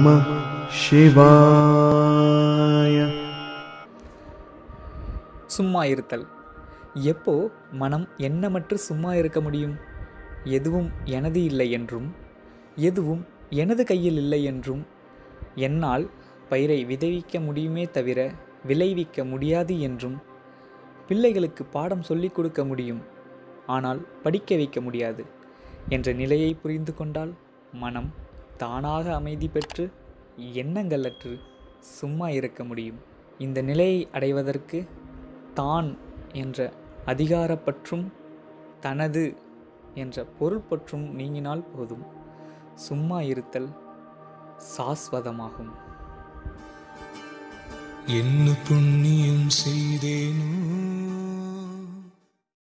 நம சிவாய சும்மா இருத்தல் எப்போ மனம் எண்ணமற்று சும்மா இருக்க முடியும் எதுவும் எனது இல்லை என்றும் எதுவும் எனது கையில் இல்லை என்றும் என்னால் பயிரை விதைவிக்க முடியுமே தவிர விளைவிக்க முடியாது என்றும் பிள்ளைகளுக்கு பாடம் சொல்லிக் கொடுக்க முடியும் ஆனால் படிக்க வைக்க முடியாது என்ற நிலையை புரிந்து கொண்டால் மனம் தானாக அமைதி பெற்று எண்ணங்களற்று சும்மா இருக்க முடியும் இந்த நிலையை அடைவதற்கு தான் என்ற அதிகாரப்பற்றும் தனது என்ற பொருள் பற்றும் நீங்கினால் போதும் சும்மா இருத்தல் சாஸ்வதமாகும் என்ன புண்ணியம் செய்தேனோ